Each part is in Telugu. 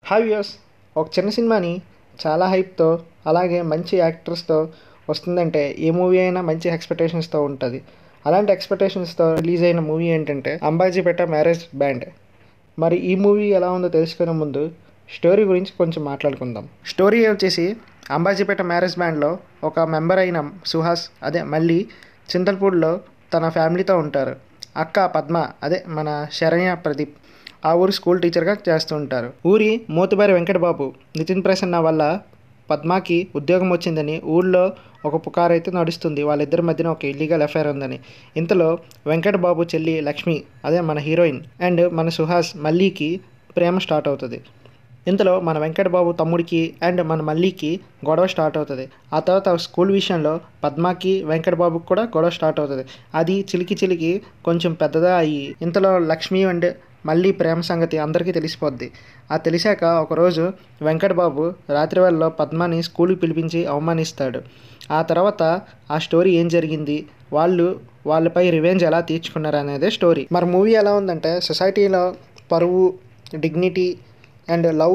హాయ్ వ్యూస్ ఒక చిన్న సినిమాని చాలా హైప్తో అలాగే మంచి యాక్టర్స్తో వస్తుందంటే ఏ మూవీ అయినా మంచి ఎక్స్పెక్టేషన్స్తో ఉంటుంది అలాంటి ఎక్స్పెక్టేషన్స్తో రిలీజ్ అయిన మూవీ ఏంటంటే అంబాజీపేట మ్యారేజ్ బ్యాండ్ మరి ఈ మూవీ ఎలా ఉందో తెలుసుకునే ముందు స్టోరీ గురించి కొంచెం మాట్లాడుకుందాం స్టోరీ వచ్చేసి అంబాజీపేట మ్యారేజ్ బ్యాండ్లో ఒక మెంబర్ అయిన సుహాస్ అదే మళ్ళీ చింతల్పూడిలో తన ఫ్యామిలీతో ఉంటారు అక్క పద్మ అదే మన శరణ్య ప్రదీప్ ఆ ఊరి స్కూల్ టీచర్గా చేస్తూ ఉంటారు ఊరి మోతుబారి వెంకటబాబు నితిన్ ప్రసన్న వల్ల పద్మాకి ఉద్యోగం వచ్చిందని ఊళ్ళో ఒక పుకారు అయితే నడుస్తుంది వాళ్ళిద్దరి మధ్యన ఒక ఇల్లీగల్ అఫైర్ ఉందని ఇంతలో వెంకటబాబు చెల్లి లక్ష్మి అదే మన హీరోయిన్ అండ్ మన సుహాస్ మల్లీకి ప్రేమ స్టార్ట్ అవుతుంది ఇంతలో మన వెంకటబాబు తమ్ముడికి అండ్ మన మల్లీకి గొడవ స్టార్ట్ అవుతుంది ఆ తర్వాత స్కూల్ విషయంలో పద్మాకి వెంకటబాబుకి కూడా గొడవ స్టార్ట్ అవుతుంది అది చిలికి చిలికి కొంచెం పెద్దదా అయ్యి ఇంతలో లక్ష్మి అండ్ మళ్ళీ ప్రేమ సంగతి అందరికీ తెలిసిపోద్ది ఆ తెలిసాక ఒకరోజు వెంకటబాబు రాత్రి వేళలో పద్మాని స్కూల్కి పిలిపించి అవమానిస్తాడు ఆ తర్వాత ఆ స్టోరీ ఏం జరిగింది వాళ్ళు వాళ్ళపై రివెంజ్ ఎలా తీర్చుకున్నారు అనేదే స్టోరీ మరి మూవీ ఎలా ఉందంటే సొసైటీలో పరువు డిగ్నిటీ అండ్ లవ్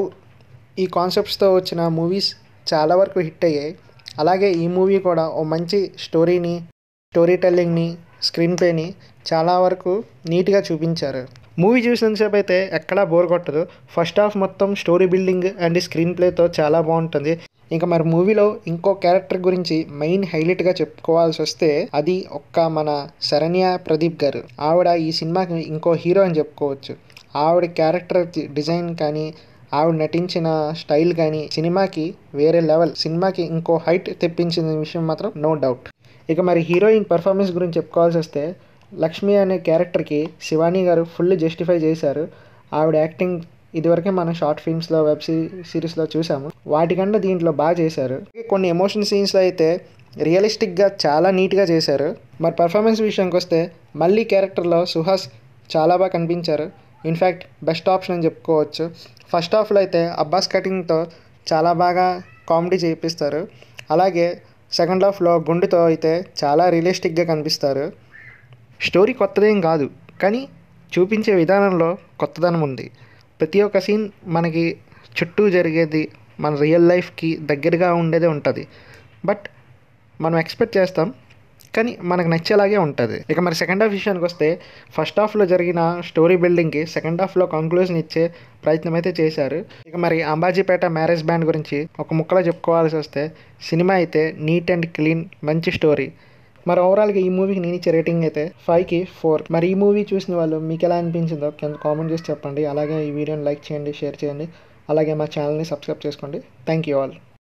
ఈ కాన్సెప్ట్స్తో వచ్చిన మూవీస్ చాలా వరకు హిట్ అయ్యాయి అలాగే ఈ మూవీ కూడా ఓ మంచి స్టోరీని స్టోరీ టెల్లింగ్ని స్క్రీన్ ప్లేని చాలా వరకు నీట్గా చూపించారు మూవీ చూసినంతసేపు అయితే ఎక్కడా బోర్ కొట్టదు ఫస్ట్ హాఫ్ మొత్తం స్టోరీ బిల్డింగ్ అండ్ స్క్రీన్ ప్లేతో చాలా బాగుంటుంది ఇంకా మరి మూవీలో ఇంకో క్యారెక్టర్ గురించి మెయిన్ హైలైట్గా చెప్పుకోవాల్సి వస్తే అది ఒక్క మన శరణ్య ప్రదీప్ గారు ఆవిడ ఈ సినిమాకి ఇంకో హీరో అని చెప్పుకోవచ్చు ఆవిడ క్యారెక్టర్ డిజైన్ కానీ ఆవిడ నటించిన స్టైల్ కానీ సినిమాకి వేరే లెవెల్ సినిమాకి ఇంకో హైట్ తెప్పించిన విషయం మాత్రం నో డౌట్ ఇక మరి హీరోయిన్ పర్ఫార్మెన్స్ గురించి చెప్పుకోవాల్సి వస్తే లక్ష్మి అనే క్యారెక్టర్కి శివానీ గారు ఫుల్ జస్టిఫై చేశారు ఆవిడ యాక్టింగ్ ఇదివరకే మనం షార్ట్ ఫిల్మ్స్లో వెబ్ సిరీస్లో చూసాము వాటికన్నా దీంట్లో బాగా చేశారు కొన్ని ఎమోషన్ సీన్స్లో అయితే రియలిస్టిక్గా చాలా నీట్గా చేశారు మరి పర్ఫార్మెన్స్ విషయానికి వస్తే మళ్ళీ క్యారెక్టర్లో సుహాస్ చాలా బాగా కనిపించారు ఇన్ఫ్యాక్ట్ బెస్ట్ ఆప్షన్ అని చెప్పుకోవచ్చు ఫస్ట్ హాఫ్లో అయితే అబ్బాస్ కటింగ్తో చాలా బాగా కామెడీ చేయిస్తారు అలాగే సెకండ్ హాఫ్లో గుండెతో అయితే చాలా రియలిస్టిక్గా కనిపిస్తారు స్టోరీ కొత్తదేం కాదు కానీ చూపించే విధానంలో కొత్తదనం ఉంది ప్రతి ఒక్క సీన్ మనకి చుట్టూ జరిగేది మన రియల్ లైఫ్కి దగ్గరగా ఉండేదే ఉంటుంది బట్ మనం ఎక్స్పెక్ట్ చేస్తాం కానీ మనకు నచ్చేలాగే ఉంటుంది ఇక మరి సెకండ్ హాఫ్ విషయానికి వస్తే ఫస్ట్ హాఫ్లో జరిగిన స్టోరీ బిల్డింగ్కి సెకండ్ హాఫ్లో కంక్లూజన్ ఇచ్చే ప్రయత్నం అయితే చేశారు ఇక మరి అంబాజీపేట మ్యారేజ్ బ్యాండ్ గురించి ఒక ముక్కలో చెప్పుకోవాల్సి వస్తే సినిమా అయితే నీట్ అండ్ క్లీన్ మంచి స్టోరీ మరి ఓవరాల్గా ఈ మూవీకి నేను ఇచ్చే రేటింగ్ అయితే ఫైవ్కి ఫోర్ మరి ఈ మూవీ చూసిన వాళ్ళు మీకు ఎలా అనిపించిందో కింద కామెంట్ చేసి చెప్పండి అలాగే ఈ వీడియోని లైక్ చేయండి షేర్ చేయండి అలాగే మా ఛానల్ని సబ్స్క్రైబ్ చేసుకోండి థ్యాంక్ యూ ఆల్